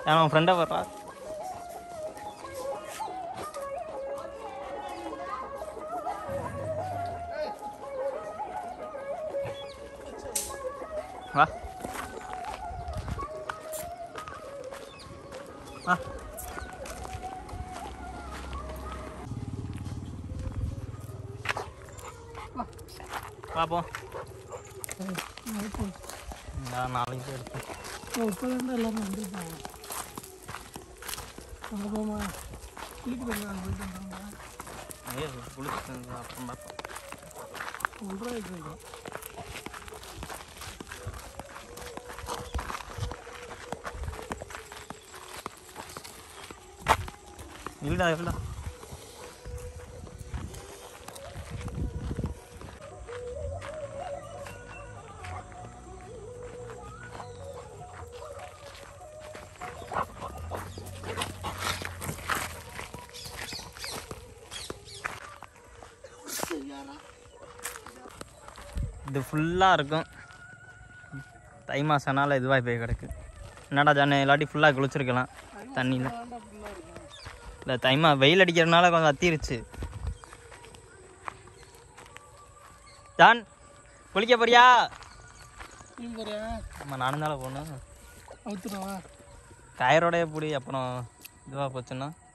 அவன் ஃப்ரெண்டாக வர்றா வா வா பார்ப்போம் நான் நாளைக்கு எடுப்பேன் இப்போதான் எல்லாரும் வந்துருப்பாங்க அங்கே போமா குளிக்க போயிருந்தாங்க போயிட்டு வந்தாங்க ஐயோ குளிச்சு அப்புறம் பார்ப்போம் ஒன்றரை வைக்கிறோம் இல்லடா இல்லடா இது ஃபுல்லாக இருக்கும் தை மாதம்னால இதுவாக போய் கிடக்கு என்னடா ஜானே இல்லாட்டி ஃபுல்லாக குளிச்சிருக்கலாம் தண்ணியில் இல்லை தைமா வெயில் அடிக்கிறதுனால கொஞ்சம் அத்திருச்சு ஜான் குளிக்க போறியா நீ போறியா ஆமாம் நானும் தானே போகணும் அவுத்துடவா கயரோடய பிடி அப்புறம் இதுவாக போச்சுன்னா